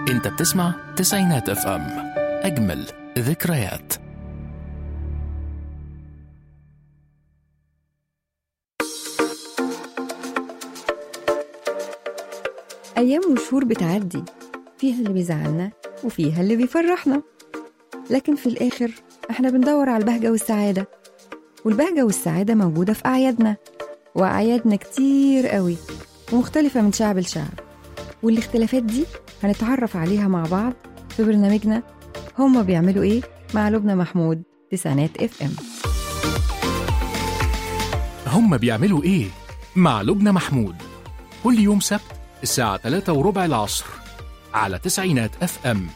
انت بتسمع تسعينات اف ام اجمل ذكريات أيام وشهور بتعدي فيها اللي بيزعلنا وفيها اللي بيفرحنا لكن في الآخر احنا بندور على البهجة والسعادة والبهجة والسعادة موجودة في أعيادنا وأعيادنا كتير قوي ومختلفة من شعب لشعب والاختلافات دي هنتعرف عليها مع بعض في برنامجنا هما بيعملوا ايه مع لبنى محمود تسعينات اف ام هم بيعملوا ايه مع لبنى محمود كل يوم سبت الساعة 3 وربع العصر على تسعينات اف ام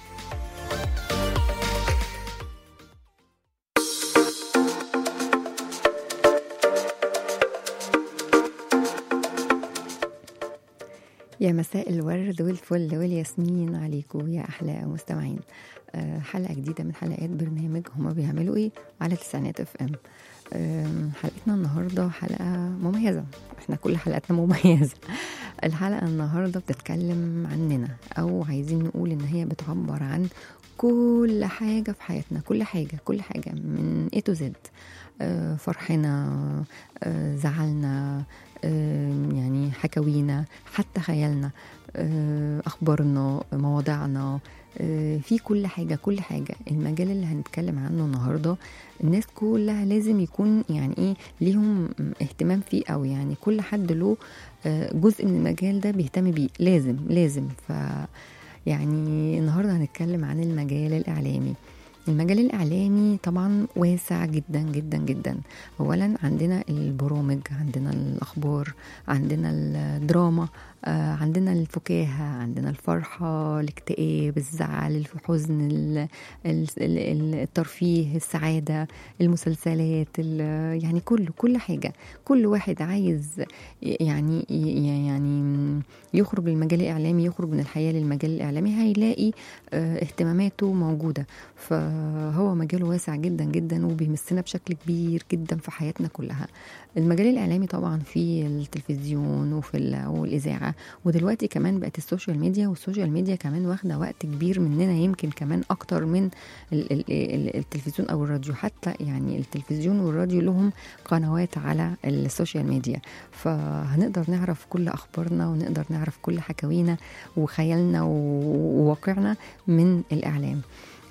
يا مساء الورد والفل والياسمين عليكم يا احلى مستمعين آه، حلقه جديده من حلقات برنامج هما بيعملوا ايه على تسعينات اف ام آم، حلقتنا النهارده حلقه مميزه احنا كل حلقاتنا مميزه الحلقه النهارده بتتكلم عننا او عايزين نقول ان هي بتعبر عن كل حاجه في حياتنا كل حاجه كل حاجه من A to Z آه، فرحنا آه، زعلنا آه، يعني حكاوينا حتى خيالنا آه، اخبارنا مواضيعنا آه، في كل حاجه كل حاجه المجال اللي هنتكلم عنه النهارده الناس كلها لازم يكون يعني ايه ليهم اهتمام فيه او يعني كل حد له آه، جزء من المجال ده بيهتم بيه لازم لازم ف يعني النهارده هنتكلم عن المجال الاعلامي المجال الإعلامي طبعا واسع جدا جدا جدا أولا عندنا البرامج عندنا الأخبار عندنا الدراما آه، عندنا الفكاهة عندنا الفرحة الاكتئاب الزعل الحزن ال- ال- ال- الترفيه السعادة المسلسلات ال- يعني كله كل حاجة كل واحد عايز يعني يعني يخرج للمجال الإعلامي يخرج من الحياة للمجال الإعلامي هيلاقي آه، اهتماماته موجودة فهو مجال واسع جدا جدا وبيمسنا بشكل كبير جدا في حياتنا كلها المجال الإعلامي طبعا في التلفزيون وفي ال- والإذاعة ودلوقتي كمان بقت السوشيال ميديا والسوشيال ميديا كمان واخدة وقت كبير مننا يمكن كمان أكتر من ال- ال- ال- التلفزيون أو الراديو حتى يعني التلفزيون والراديو لهم قنوات على السوشيال ميديا فهنقدر نعرف كل أخبارنا ونقدر نعرف كل حكاوينا وخيالنا و- وواقعنا من الإعلام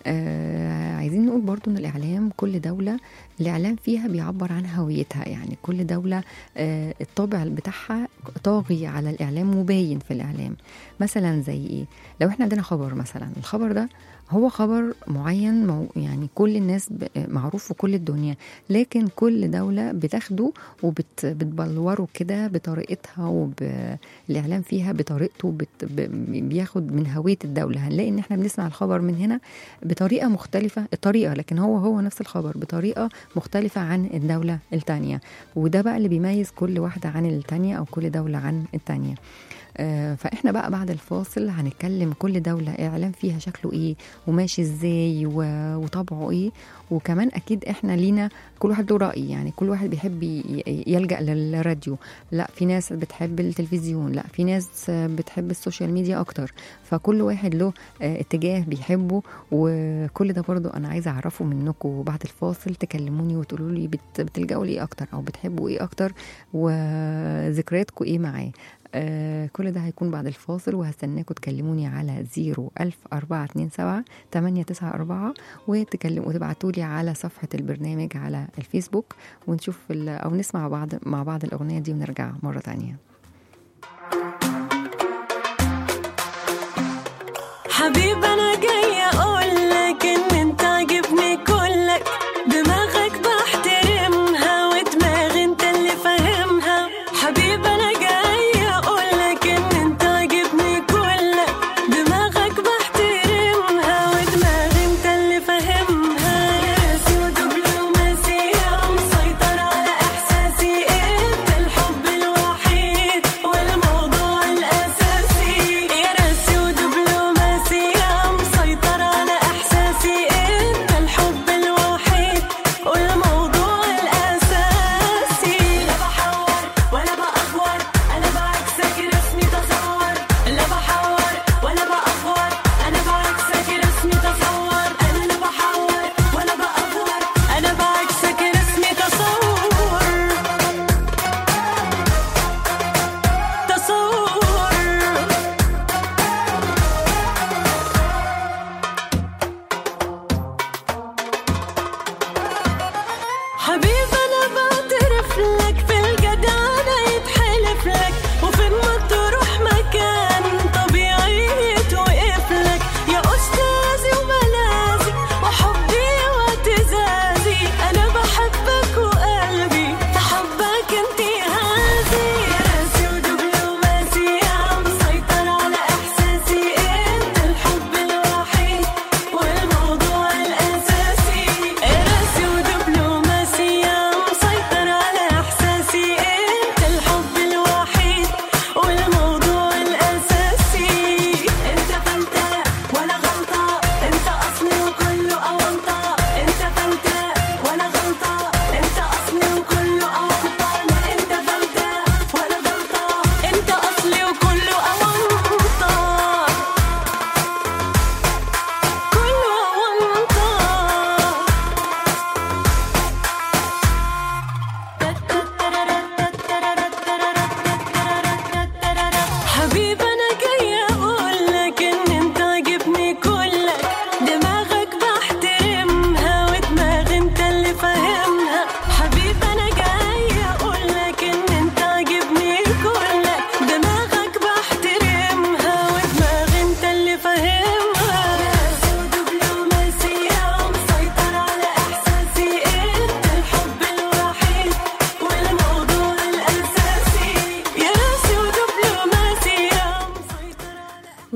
آه عايزين نقول برضو ان الاعلام كل دوله الاعلام فيها بيعبر عن هويتها يعني كل دوله آه الطابع بتاعها طاغي على الاعلام وباين في الاعلام مثلا زي ايه لو احنا عندنا خبر مثلا الخبر ده هو خبر معين مو يعني كل الناس ب- معروف في كل الدنيا لكن كل دولة بتاخده وبتبلوره كده بطريقتها والإعلام فيها بطريقته بت ب- بياخد من هوية الدولة هنلاقي إن إحنا بنسمع الخبر من هنا بطريقة مختلفة الطريقة لكن هو هو نفس الخبر بطريقة مختلفة عن الدولة التانية وده بقى اللي بيميز كل واحدة عن التانية أو كل دولة عن التانية آه، فاحنا بقى بعد الفاصل هنتكلم كل دولة اعلام فيها شكله ايه وماشي ازاي و- وطبعه ايه وكمان اكيد احنا لينا كل واحد له راي يعني كل واحد بيحب ي- يلجا للراديو لا في ناس بتحب التلفزيون لا في ناس آه، بتحب السوشيال ميديا اكتر فكل واحد له آه، اتجاه بيحبه وكل ده برضو انا عايزه اعرفه منكم بعد الفاصل تكلموني وتقولوا لي بت- بتلجأوا لي ايه اكتر او بتحبوا ايه اكتر وذكرياتكم ايه معاه آه كل ده هيكون بعد الفاصل وهستناكم تكلموني على 01427 894 وتكلم وتبعتوا لي على صفحة البرنامج على الفيسبوك ونشوف ال- أو نسمع بعض مع بعض الأغنية دي ونرجع مرة تانية حبيب انا جاي اقول لك ان انت عاجبني كلك دماغك بحترمها ودماغي انت اللي فاهمها حبيب انا جاي اقول لك ان انت عاجبني كلك دماغك بحترمها ودماغي انت اللي فاهمها راسي ودبلوماسية مسيطر على احساسي انت الحب الوحيد والموضوع الاساسي يا راسي ودبلوماسية مسيطر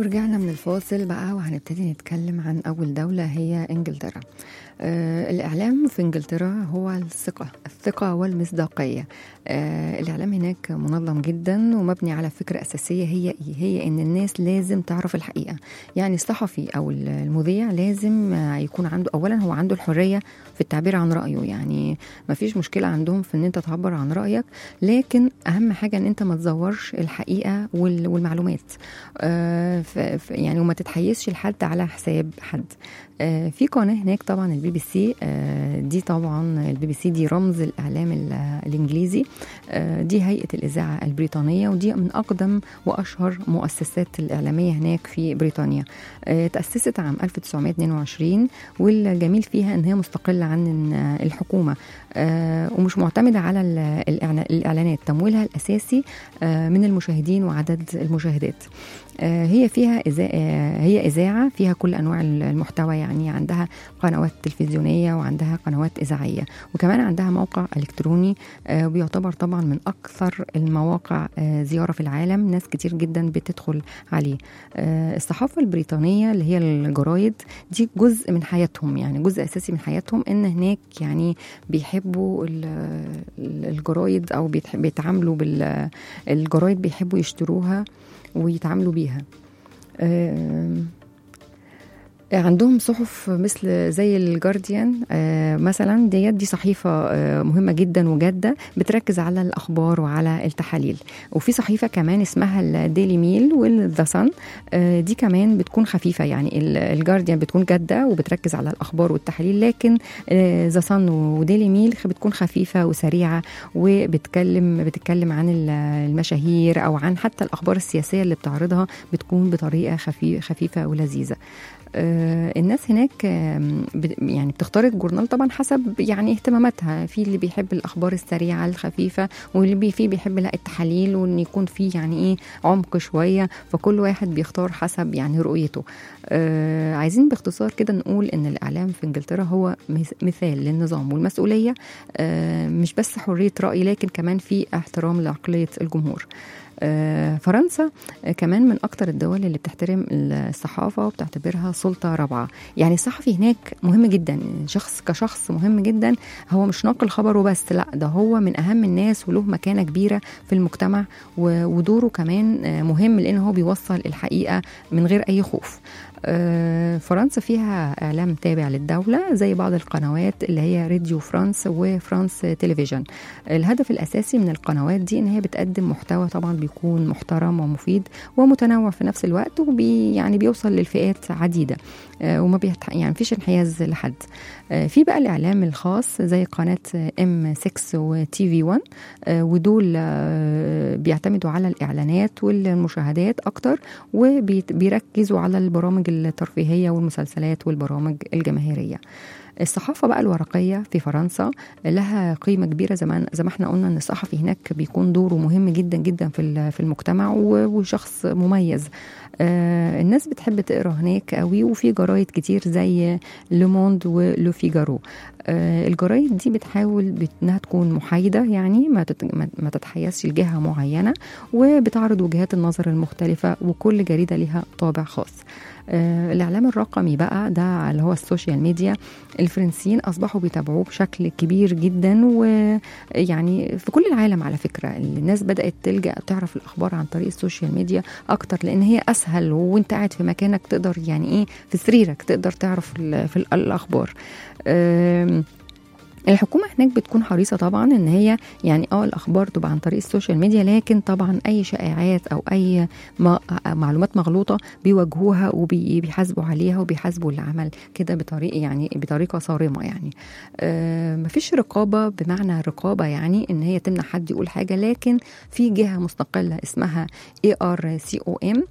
ورجعنا من الفاصل بقى وهنبتدي نتكلم عن أول دولة هي إنجلترا آه الإعلام في إنجلترا هو الثقة الثقة والمصداقية آه الإعلام هناك منظم جدا ومبني على فكرة أساسية هي إيه؟ هي إن الناس لازم تعرف الحقيقة يعني الصحفي أو المذيع لازم آه، يكون عنده أولا هو عنده الحرية في التعبير عن رأيه يعني ما فيش مشكلة عندهم في إن أنت تعبر عن رأيك لكن أهم حاجة إن أنت ما تزورش الحقيقة وال- والمعلومات آه، ف- ف- يعني وما تتحيزش لحد على حساب حد آه، في قناه هناك طبعا البي بي سي آه، دي طبعا البي بي سي دي رمز الاعلام ال- الانجليزي آه، دي هيئه الاذاعه البريطانيه ودي من اقدم واشهر مؤسسات الاعلاميه هناك في بريطانيا آه، تاسست عام 1922 والجميل فيها ان هي مستقله عن الحكومه آه، ومش معتمده على ال- الإعلان- الاعلانات تمويلها الاساسي آه، من المشاهدين وعدد المشاهدات آه، هي فيها إذا... آه، هي إذاعة فيها كل أنواع المحتوى يعني عندها قنوات تلفزيونية وعندها قنوات إذاعية وكمان عندها موقع إلكتروني آه، وبيعتبر طبعا من أكثر المواقع آه، زيارة في العالم ناس كتير جدا بتدخل عليه آه، الصحافة البريطانية اللي هي الجرايد دي جزء من حياتهم يعني جزء أساسي من حياتهم إن هناك يعني بيحبوا ال- ال- الجرايد أو بيتح- بيتعاملوا بالجرايد بيحبوا يشتروها ويتعاملوا بيها آم، عندهم صحف مثل زي الجارديان آه، مثلا ديت دي صحيفه آه، مهمه جدا وجاده بتركز على الاخبار وعلى التحاليل وفي صحيفه كمان اسمها الديلي ميل والذا سان دي كمان بتكون خفيفه يعني ال- الجارديان بتكون جاده وبتركز على الاخبار والتحاليل لكن ذا سان وديلي ميل بتكون خفيفه وسريعه وبتكلم بتتكلم عن ال- المشاهير او عن حتى الاخبار السياسيه اللي بتعرضها بتكون بطريقه خفي- خفيفه ولذيذه آه، الناس هناك آم، بت- يعني بتختار الجورنال طبعا حسب يعني اهتماماتها في اللي بيحب الاخبار السريعه الخفيفه واللي بي فيه بيحب لا التحاليل وان يكون فيه يعني ايه عمق شويه فكل واحد بيختار حسب يعني رؤيته آه عايزين باختصار كده نقول ان الاعلام في انجلترا هو مس- مثال للنظام والمسؤوليه آه مش بس حريه راي لكن كمان في احترام لعقليه الجمهور آه، فرنسا آه، كمان من اكتر الدول اللي بتحترم الصحافه وبتعتبرها سلطه رابعه يعني الصحفي هناك مهم جدا شخص كشخص مهم جدا هو مش ناقل خبر وبس لا ده هو من اهم الناس وله مكانه كبيره في المجتمع و- ودوره كمان آه، مهم لان هو بيوصل الحقيقه من غير اي خوف آه، فرنسا فيها اعلام تابع للدوله زي بعض القنوات اللي هي راديو فرانس وفرانس تلفزيون الهدف الاساسي من القنوات دي ان هي بتقدم محتوى طبعا بيكون محترم ومفيد ومتنوع في نفس الوقت وبي يعني بيوصل للفئات عديده آه، وما بيتح... يعني مفيش انحياز لحد آه، في بقى الاعلام الخاص زي قناه ام 6 وتي في 1 آه، ودول آه، بيعتمدوا على الاعلانات والمشاهدات اكتر وبيركزوا على البرامج الترفيهيه والمسلسلات والبرامج الجماهيريه الصحافة بقى الورقية في فرنسا لها قيمة كبيرة زي ما زي ما احنا قلنا ان الصحفي هناك بيكون دوره مهم جدا جدا في ال- في المجتمع و- وشخص مميز آه الناس بتحب تقرا هناك قوي وفي جرايد كتير زي لوموند ولو فيجارو آه الجرايد دي بتحاول بت- انها تكون محايدة يعني ما تت- ما- ما تتحيزش لجهة معينة وبتعرض وجهات النظر المختلفة وكل جريدة لها طابع خاص آه، الإعلام الرقمي بقى ده اللي هو السوشيال ميديا الفرنسيين أصبحوا بيتابعوه بشكل كبير جدا ويعني في كل العالم على فكرة الناس بدأت تلجأ تعرف الأخبار عن طريق السوشيال ميديا أكتر لأن هي أسهل وأنت قاعد في مكانك تقدر يعني إيه في سريرك تقدر تعرف ال- في ال- الأخبار آم، الحكومة هناك بتكون حريصة طبعا ان هي يعني اه الاخبار تبقى عن طريق السوشيال ميديا لكن طبعا اي شائعات او اي ما- معلومات مغلوطة بيواجهوها وبيحاسبوا عليها وبيحاسبوا اللي عمل كده بطريقة يعني بطريقة صارمة يعني آه مفيش رقابة بمعنى رقابة يعني ان هي تمنع حد يقول حاجة لكن في جهة مستقلة اسمها اي ار سي او ام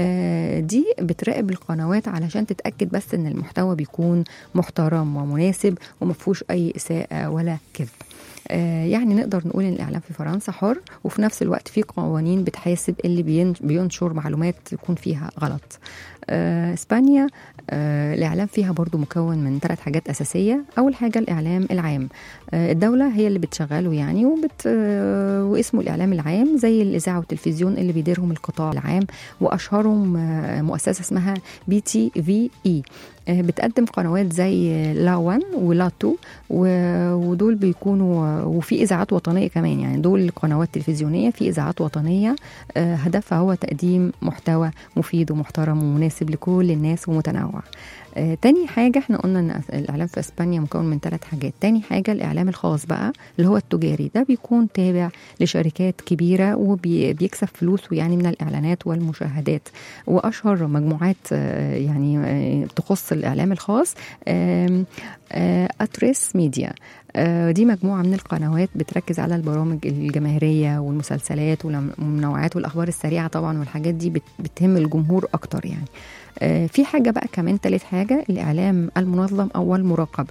دي بتراقب القنوات علشان تتأكد بس ان المحتوى بيكون محترم ومناسب ومفهوش اي اساءة ولا كذب آه، يعني نقدر نقول ان الاعلام في فرنسا حر وفي نفس الوقت في قوانين بتحاسب اللي بين- بينشر معلومات تكون فيها غلط آه، اسبانيا آه، الاعلام فيها برضو مكون من ثلاث حاجات اساسيه اول حاجه الاعلام العام آه، الدوله هي اللي بتشغله يعني وبت آه، واسمه الاعلام العام زي الاذاعه والتلفزيون اللي بيديرهم القطاع العام واشهرهم آه، مؤسسه اسمها بي تي في اي آه، بتقدم قنوات زي لا 1 ولا 2 و- ودول بيكونوا وفي اذاعات وطنيه كمان يعني دول قنوات تلفزيونيه في اذاعات وطنيه آه، هدفها هو تقديم محتوى مفيد ومحترم ومناسب لكل الناس ومتنوع آه، تاني حاجة احنا قلنا ان الإعلام في اسبانيا مكون من ثلاث حاجات تاني حاجة الإعلام الخاص بقى اللي هو التجاري ده بيكون تابع لشركات كبيرة وبيكسب فلوسه يعني من الإعلانات والمشاهدات وأشهر مجموعات آه، يعني آه، تخص الإعلام الخاص آم، آه، أتريس ميديا آه، دي مجموعة من القنوات بتركز على البرامج الجماهيرية والمسلسلات والمنوعات والأخبار السريعة طبعا والحاجات دي بت- بتهم الجمهور أكتر يعني آه، في حاجة بقى كمان تالت حاجة الإعلام المنظم أو المراقب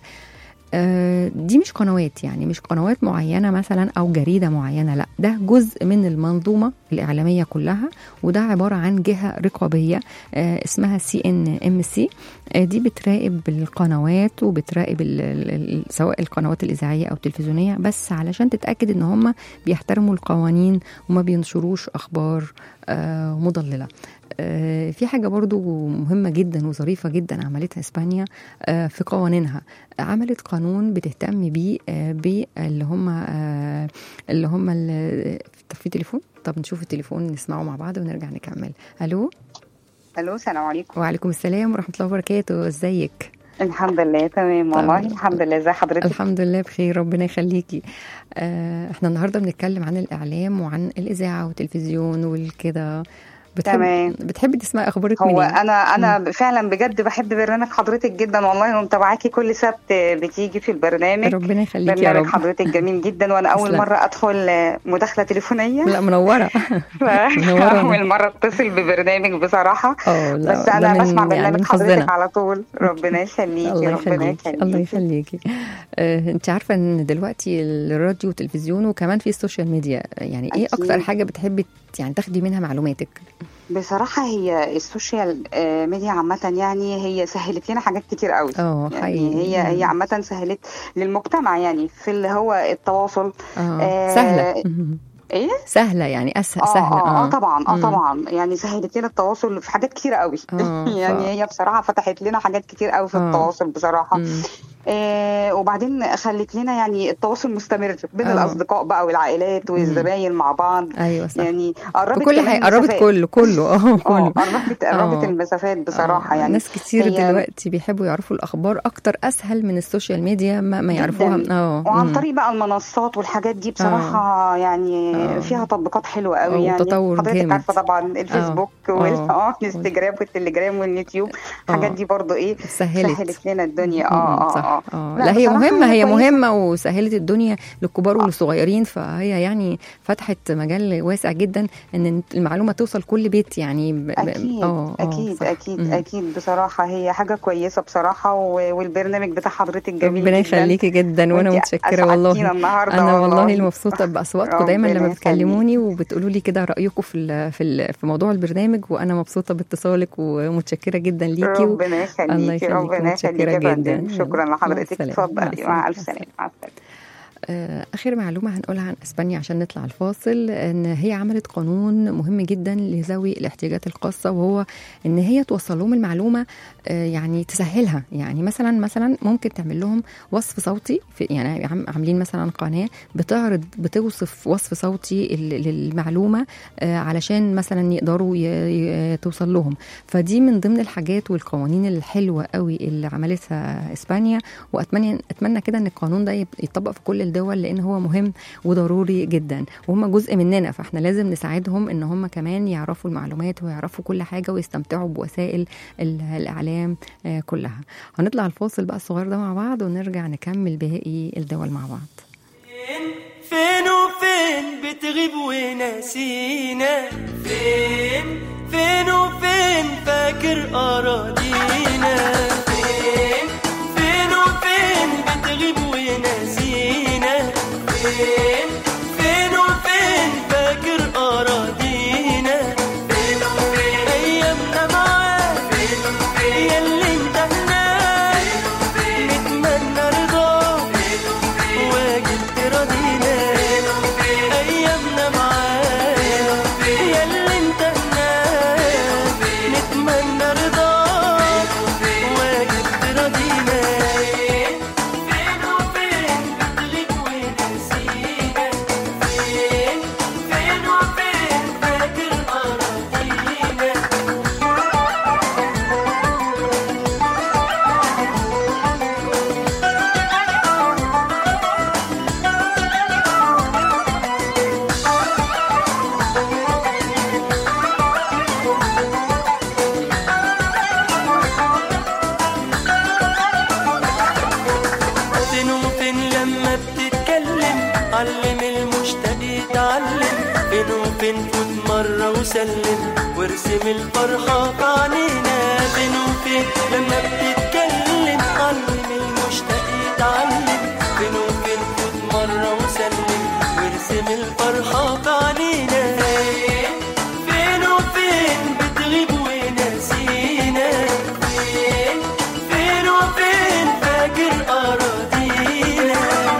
آه، دي مش قنوات يعني مش قنوات معينة مثلا أو جريدة معينة لا ده جزء من المنظومة الإعلامية كلها وده عبارة عن جهة رقابية آه، اسمها سي ان ام سي دي بتراقب القنوات وبتراقب ال- ال- ال- سواء القنوات الإذاعية أو التلفزيونية بس علشان تتأكد إن هم بيحترموا القوانين وما بينشروش أخبار آه، مضللة آه، في حاجة برضو مهمة جدا وظريفة جدا عملتها إسبانيا آه، في قوانينها عملت قانون بتهتم بيه آه، باللي هم آه، اللي هم ال- طب في تليفون طب نشوف التليفون نسمعه مع بعض ونرجع نكمل الو الو السلام عليكم وعليكم السلام ورحمه الله وبركاته ازيك الحمد لله تمام والله تمام. الحمد لله ازي حضرتك الحمد لله بخير ربنا يخليكي آه، احنا النهارده بنتكلم عن الاعلام وعن الاذاعه والتلفزيون والكده بتحب تمام. بتحبي تسمعي اخبارك هو منين انا انا فعلا بجد بحب برنامج حضرتك جدا والله ومتابعاكي كل سبت بتيجي في البرنامج ربنا يخليكي يا برنامج رب حضرتك جميل جدا وانا اول تسلم. مره ادخل مداخله تليفونيه لا منوره منورة. اول مره اتصل ببرنامج بصراحه اه لا بس ده انا من- بسمع يعني برنامج من حضرتك حظنا. على طول ربنا يخليكي الله ربنا يخليكي الله يخليكي يخليكي آه، انت عارفه ان دلوقتي الراديو والتلفزيون وكمان في السوشيال ميديا يعني ايه أكيد. اكتر حاجه بتحبي يعني تاخدي منها معلوماتك بصراحه هي السوشيال آه، ميديا عامه يعني هي سهلت لنا حاجات كتير قوي اه يعني حقيقي هي هي مم. عامة سهلت للمجتمع يعني في اللي هو التواصل اه آه، سهله مم. ايه؟ سهله يعني اسهل اه سهله اه اه طبعا اه مم. طبعا يعني سهلت لنا التواصل في حاجات كتير قوي آه، ف- يعني هي بصراحة فتحت لنا حاجات كتير قوي في آه. التواصل بصراحة مم. آه وبعدين خلت لنا يعني التواصل مستمر بين آه. الأصدقاء بقى والعائلات والزباين مع بعض ايوه صح يعني قربت بكل كمان حاجه قربت المسافات. كله كله اه اه كله قربت قربت آه. المسافات بصراحة آه، يعني ناس كتير هي- دلوقتي بيحبوا يعرفوا الاخبار اكتر اسهل من السوشيال ميديا ما, ما جداً. يعرفوها اه وعن مم. طريق بقى المنصات والحاجات دي بصراحة يعني آه. فيها تطبيقات حلوة آه، قوي يعني وتطور حضرتك جامد. عارفة طبعا الفيسبوك وال آه. اه الانستجرام والتليجرام واليوتيوب الحاجات آه. دي برضو ايه سهلت سهلت لنا الدنيا مم، اه اه صح اه اه لا، لا هي بصراحة مهمه هي كويسة. مهمه وسهلت الدنيا للكبار وللصغيرين فهي يعني فتحت مجال واسع جدا ان المعلومه توصل كل بيت يعني ب... ب- اكيد آه، آه، اكيد صح. اكيد مم. اكيد بصراحة هي حاجة كويسة بصراحة و- والبرنامج بتاع حضرتك جميل ربنا جدا يخليكي جدا وانا وانتي متشكره أسعدتينا والله النهاردة انا والله والله. اللي مبسوطه باصواتكم دايما ربنا لما يخليك. بتكلموني وبتقولوا لي كده رايكم في ال- في ال- في موضوع البرنامج وانا مبسوطه باتصالك ومتشكره جدا ليكي و... ربنا الله يخليكي يخليكي، ربنا متشكرة يخليكي يا جدا. فندم شكرا مع لحضرتك السلامة. مع اتفضلي السلامة. مع الف مع سلامة مع السلامة آه، آخر معلومة هنقولها عن أسبانيا عشان نطلع الفاصل إن هي عملت قانون مهم جدا لذوي الاحتياجات الخاصة وهو إن هي توصل لهم المعلومة آه، يعني تسهلها يعني مثلا مثلا ممكن تعمل لهم وصف صوتي في يعني عم- عاملين مثلا قناة بتعرض بتوصف وصف صوتي ال- للمعلومة آه، علشان مثلا يقدروا ي- ي- توصل لهم فدي من ضمن الحاجات والقوانين الحلوة قوي اللي عملتها إسبانيا واتمنى اتمنى كده ان القانون ده يب- يتطبق في كل الدول لان هو مهم وضروري جدا وهم جزء مننا فاحنا لازم نساعدهم ان هم كمان يعرفوا المعلومات ويعرفوا كل حاجه ويستمتعوا بوسائل ال- الاعلام آه، كلها هنطلع الفاصل بقى الصغير ده مع بعض ونرجع نكمل باقي الدول مع بعض فين وفين بتغيب وناسينا فين فين وفين فاكر أراضينا فين فين وفين بتغيب وناسينا فين وسلم وارسم الفرحة في عينينا فين وفين لما بتتكلم علم المشتاق يتعلم فين وفين خد مرة وسلم وارسم الفرحة في عينينا فين فين وفين بتغيب وناسينا فين فين وفين فاكر أراضينا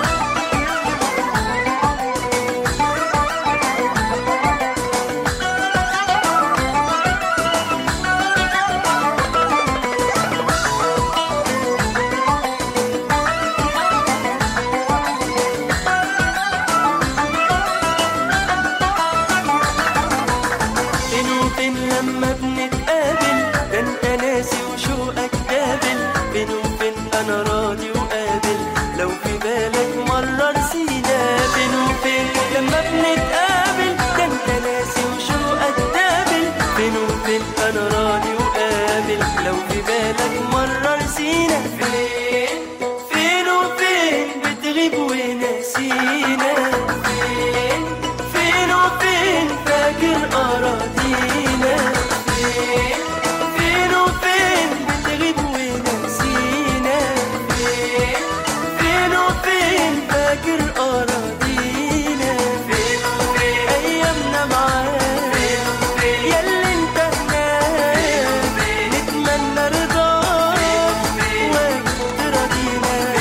فين وفين لما بنتقابل ده انت ناسي وشوقك قابل فين وفين انا راضي وقابل لو في بالك مرة نسينا فين وفين لما بنتقابل ده انت ناسي وشوقك قابل فين وفين انا راضي وقابل لو في بالك مرة نسينا فين فين وفين بتغيب وناسينا فين فين وفين فاكر أراضينا فين فين وفين بتغيب وناسينا فين فين وفين فاكر أراضينا فين وفين أيامنا معاك فين وفين ياللي انت هناك نتمنى رضاك وتراضينا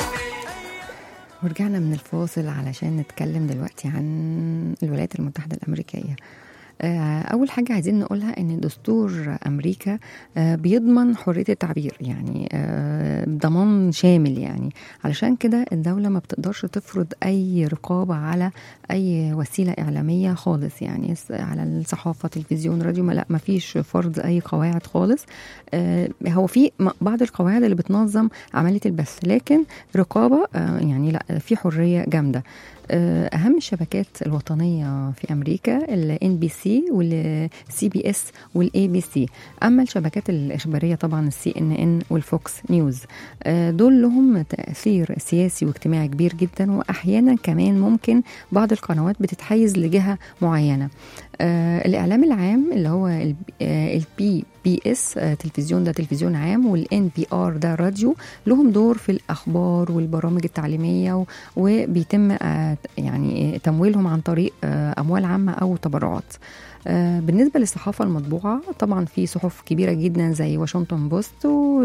ورجعنا من الفاصل علشان نتكلم دلوقتي عن الولايات المتحدة الأمريكية آه، أول حاجة عايزين نقولها إن دستور أمريكا آه، بيضمن حرية التعبير يعني آه، ضمان شامل يعني علشان كده الدولة ما بتقدرش تفرض أي رقابة على أي وسيلة إعلامية خالص يعني س- على الصحافة تلفزيون راديو ما لا ما فيش فرض أي قواعد خالص آه، هو في م- بعض القواعد اللي بتنظم عملية البث لكن رقابة آه، يعني لا في حرية جامدة آه، أهم الشبكات الوطنية في أمريكا ال NBC وال CBS وال ABC أما الشبكات الإخبارية طبعا ال CNN والفوكس نيوز آه، دول لهم تأثير سياسي واجتماعي كبير جدا وأحيانا كمان ممكن بعض القنوات بتتحيز لجهة معينة آه، الإعلام العام اللي هو البي بي اس تلفزيون ده تلفزيون عام والان بي ار ده راديو لهم دور في الاخبار والبرامج التعليميه و- وبيتم آه، يعني تمويلهم عن طريق آه، اموال عامه او تبرعات آه، بالنسبة للصحافة المطبوعة طبعا في صحف كبيرة جدا زي واشنطن بوست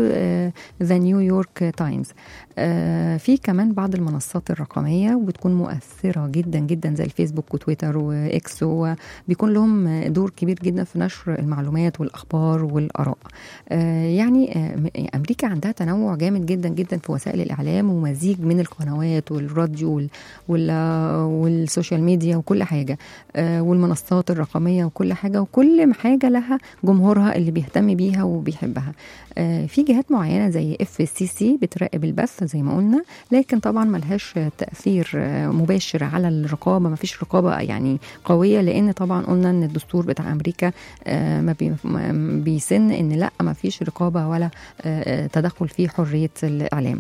وذا نيويورك تايمز في كمان بعض المنصات الرقمية وبتكون مؤثرة جدا جدا زي الفيسبوك وتويتر واكس وبيكون لهم دور كبير جدا في نشر المعلومات والأخبار والآراء آه، يعني آه، م- أمريكا عندها تنوع جامد جدا جدا في وسائل الإعلام ومزيج من القنوات والراديو وال- وال- والسوشيال ميديا وكل حاجة آه، والمنصات الرقمية وكل حاجة وكل حاجة لها جمهورها اللي بيهتم بيها وبيحبها آه، في جهات معينة زي اف سي سي بتراقب البث زي ما قلنا لكن طبعا ملهاش تأثير آه، مباشر على الرقابة ما فيش رقابة يعني قوية لأن طبعا قلنا أن الدستور بتاع أمريكا آه، ما بي- ما بيسن أن لا ما فيش رقابة ولا آه، آه، تدخل في حرية الإعلام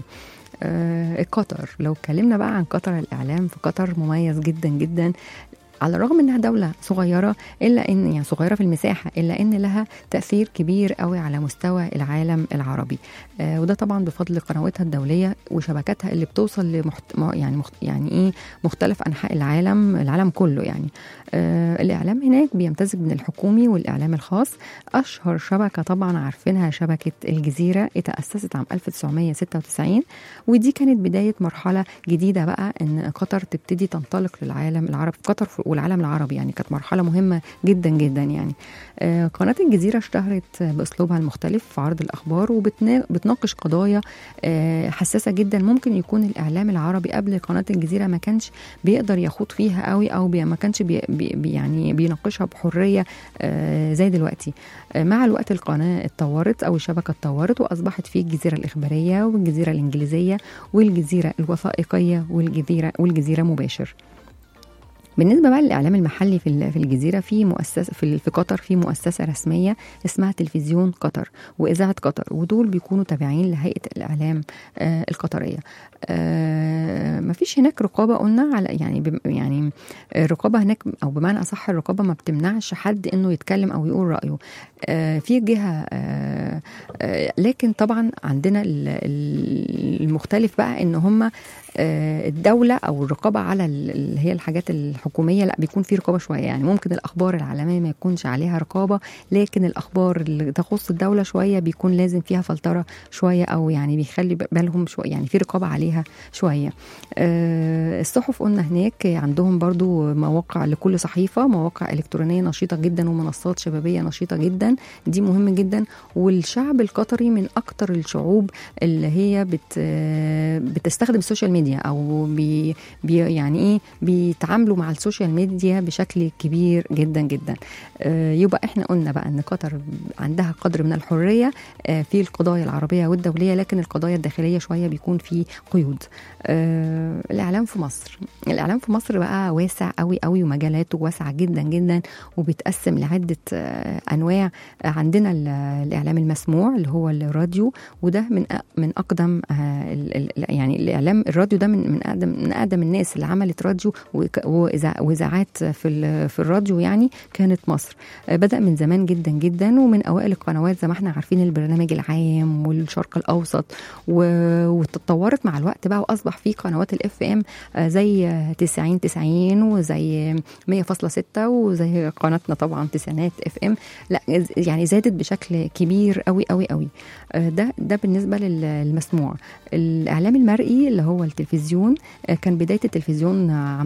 آه، قطر لو اتكلمنا بقى عن قطر الإعلام في قطر مميز جدا جدا على الرغم انها دوله صغيره الا ان يعني صغيره في المساحه الا ان لها تاثير كبير قوي على مستوى العالم العربي آه وده طبعا بفضل قنواتها الدوليه وشبكاتها اللي بتوصل لمحت... ما- يعني مخت... يعني ايه مختلف انحاء العالم العالم كله يعني آه الاعلام هناك بيمتزج من الحكومي والاعلام الخاص اشهر شبكه طبعا عارفينها شبكه الجزيره اتاسست عام 1996 ودي كانت بدايه مرحله جديده بقى ان قطر تبتدي تنطلق للعالم العربي قطر والعالم العربي يعني كانت مرحله مهمه جدا جدا يعني آه، قناه الجزيره اشتهرت باسلوبها المختلف في عرض الاخبار وبتناقش قضايا آه، حساسه جدا ممكن يكون الاعلام العربي قبل قناه الجزيره ما كانش بيقدر يخوض فيها قوي او بي ما كانش بي بي يعني بيناقشها بحريه آه، زي دلوقتي آه، مع الوقت القناه اتطورت او الشبكه اتطورت واصبحت في الجزيره الاخباريه والجزيره الانجليزيه والجزيره الوثائقيه والجزيره والجزيره مباشر بالنسبه بقى للاعلام المحلي في ال- في الجزيره في مؤسسه في ال- في قطر في مؤسسه رسميه اسمها تلفزيون قطر واذاعه قطر ودول بيكونوا تابعين لهيئه الاعلام آه، القطريه آه، مفيش هناك رقابه قلنا على يعني بم- يعني الرقابه هناك او بمعنى اصح الرقابه ما بتمنعش حد انه يتكلم او يقول رايه آه، في جهه آه، آه، لكن طبعا عندنا ال- ال- المختلف بقى ان هم آه، الدوله او الرقابه على ال- اللي هي الحاجات الحكوميه لا بيكون في رقابه شويه يعني ممكن الاخبار العالميه ما يكونش عليها رقابه لكن الاخبار اللي تخص الدوله شويه بيكون لازم فيها فلتره شويه او يعني بيخلي بالهم شويه يعني في رقابه عليها شويه آه، الصحف قلنا هناك عندهم برضو مواقع لكل صحيفه مواقع الكترونيه نشيطه جدا ومنصات شبابيه نشيطه جدا دي مهم جدا والشعب القطري من اكتر الشعوب اللي هي بت آه، بتستخدم السوشيال ميديا او بي بي يعني ايه بيتعاملوا مع السوشيال ميديا بشكل كبير جدا جدا آه، يبقى احنا قلنا بقى ان قطر عندها قدر من الحريه آه، في القضايا العربيه والدوليه لكن القضايا الداخليه شويه بيكون في قيود آه، الاعلام في مصر الاعلام في مصر بقى واسع قوي قوي ومجالاته واسعه جدا جدا وبيتقسم لعده آه، انواع آه، عندنا ال- الاعلام المسموع اللي هو الراديو وده من أ- من اقدم آه، ال- ال- يعني الاعلام الراديو ده من من اقدم من اقدم الناس اللي عملت راديو وك- وإذا- واذاعات في ال- في الراديو يعني كانت مصر آه، بدا من زمان جدا جدا ومن اوائل القنوات زي ما احنا عارفين البرنامج العام والشرق الاوسط و- وتطورت مع الوقت بقى واصبح في قنوات الاف ام زي آه، 90 90 وزي 100.6 وزي قناتنا طبعا تسعينات اف ام لا يعني زادت بشكل كبير قوي قوي قوي آه، ده ده بالنسبه لل- للمسموع الاعلام المرئي اللي هو التلفزيون آه، كان بدايه التلفزيون عام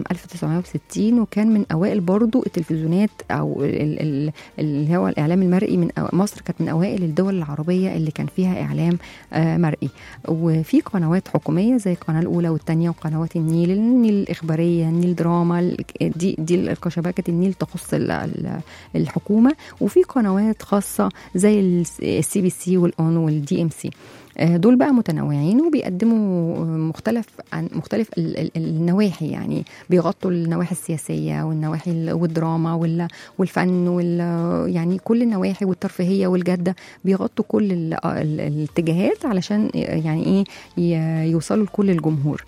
1960 وكان من اوائل برضو التلفزيونات او ال- ال- اللي هو الاعلام المرئي من أو- مصر كانت من اوائل الدول العربيه اللي كان فيها اعلام آه، مرئي وفي قنوات حكوميه زي القناه الاولى والثانيه وقنوات النيل النيل الاخباريه النيل دراما ال- دي دي شبكه النيل تخص ال- ال- الحكومه وفي قنوات خاصه زي السي بي سي والاون والدي ام سي آه، دول بقى متنوعين وبيقدموا آه، مختلف عن مختلف ال- ال- النواحي يعني بيغطوا النواحي السياسيه والنواحي ال- والدراما وال- والفن وال يعني كل النواحي والترفيهيه والجاده بيغطوا كل ال- ال- الاتجاهات علشان يعني ايه ي- يوصلوا لكل الجمهور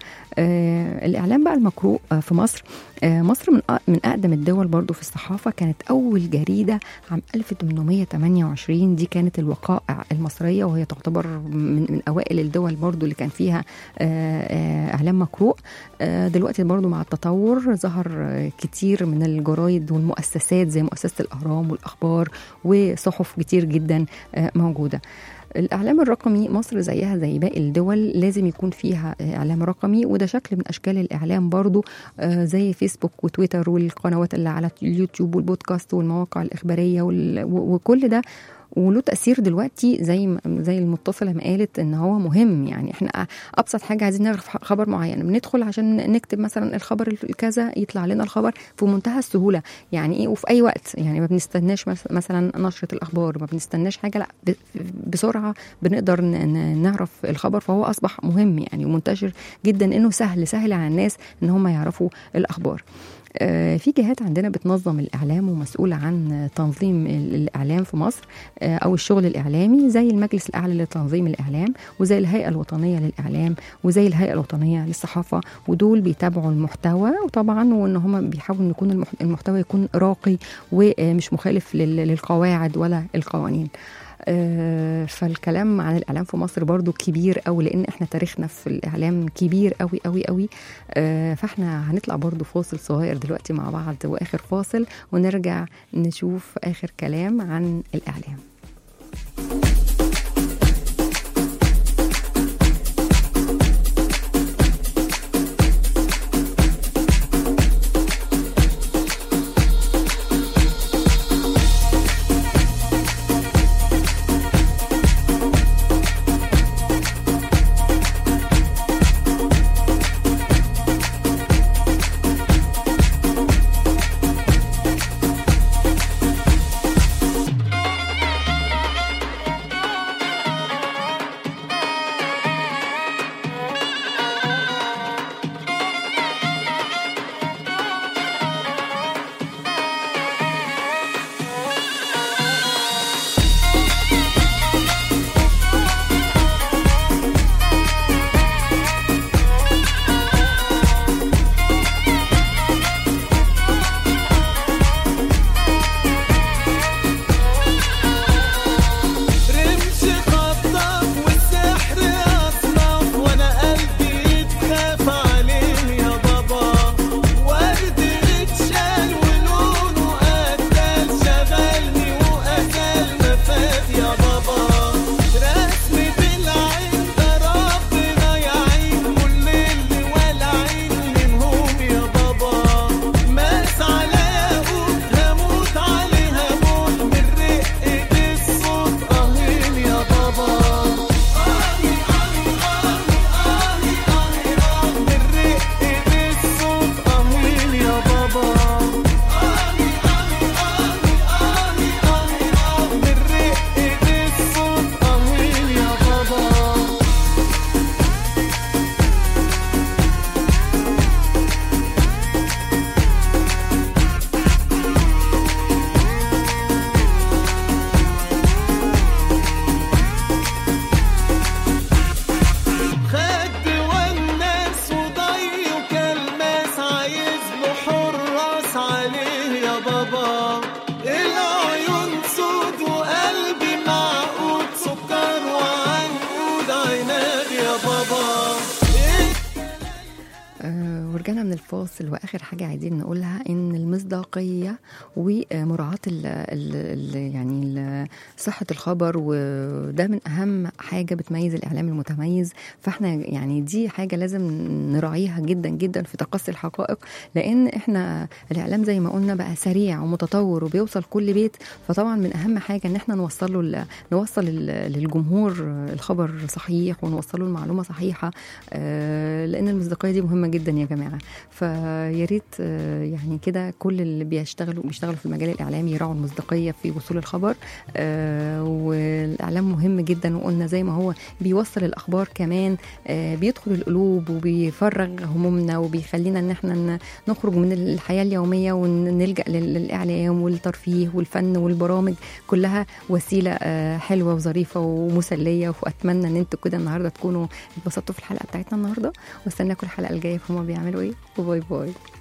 آه، الاعلام بقى المقروء آه، في مصر آه، مصر من أ- من اقدم الدول برضو في الصحافه كانت اول جريده عام 1828 دي كانت الوقائع المصريه وهي تعتبر من, من اوائل الدول برضو اللي كان فيها آه، آه، اعلام مقروء آه، دلوقتي برضو مع التطور ظهر آه، كتير من الجرايد والمؤسسات زي مؤسسه الاهرام والاخبار وصحف كتير جدا آه، موجوده الاعلام الرقمي مصر زيها زي باقي الدول لازم يكون فيها اعلام رقمي وده شكل من اشكال الاعلام برضو آه، زي فيسبوك وتويتر والقنوات اللي على اليوتيوب والبودكاست والمواقع الاخباريه وال- و- وكل ده وله تاثير دلوقتي زي ما- زي المتصله ما قالت ان هو مهم يعني احنا ابسط حاجه عايزين نعرف خبر معين بندخل عشان نكتب مثلا الخبر الكذا يطلع لنا الخبر في منتهى السهوله يعني ايه وفي اي وقت يعني ما بنستناش مس- مثلا نشره الاخبار ما بنستناش حاجه لا ب- بسرعه بنقدر ن- ن- نعرف الخبر فهو اصبح مهم يعني ومنتشر جدا انه سهل سهل على الناس ان هم يعرفوا الاخبار آه، في جهات عندنا بتنظم الاعلام ومسؤوله عن تنظيم ال- الاعلام في مصر آه، او الشغل الاعلامي زي المجلس الاعلى لتنظيم الاعلام وزي الهيئه الوطنيه للاعلام وزي الهيئه الوطنيه للصحافه ودول بيتابعوا المحتوى وطبعا وان هم بيحاولوا ان يكون المح- المحتوى يكون راقي ومش مخالف لل- للقواعد ولا القوانين آه، فالكلام عن الاعلام في مصر برضو كبير قوي لان احنا تاريخنا في الاعلام كبير قوي قوي قوي آه، فاحنا هنطلع برضو فاصل صغير دلوقتي مع بعض واخر فاصل ونرجع نشوف اخر كلام عن الاعلام حبيبي الفاصل واخر حاجه عايزين نقولها ان المصداقيه ومراعاه ال ال ال يعني ال- صحه الخبر وده من اهم حاجه بتميز الاعلام المتميز فاحنا يعني دي حاجه لازم نراعيها جدا جدا في تقصي الحقائق لان احنا الاعلام زي ما قلنا بقى سريع ومتطور وبيوصل كل بيت فطبعا من اهم حاجه ان احنا نوصل له ال- نوصل ال- للجمهور الخبر صحيح ونوصل له المعلومه صحيحه آه، لان المصداقيه دي مهمه جدا يا جماعه فيا ريت آه، يعني كده كل اللي بيشتغلوا بيشتغلوا في المجال الاعلامي يراعوا المصداقيه في وصول الخبر آه، والاعلام مهم جدا وقلنا زي ما هو بيوصل الاخبار كمان آه، بيدخل القلوب وبيفرغ همومنا وبيخلينا ان احنا ن- نخرج من الحياه اليوميه ونلجا لل- للاعلام والترفيه والفن والبرامج كلها وسيله آه، حلوه وظريفه ومسليه واتمنى ان انتوا كده النهارده تكونوا اتبسطتوا في الحلقه بتاعتنا النهارده واستناكم الحلقه الجايه في هما بيعملوا ايه وباي باي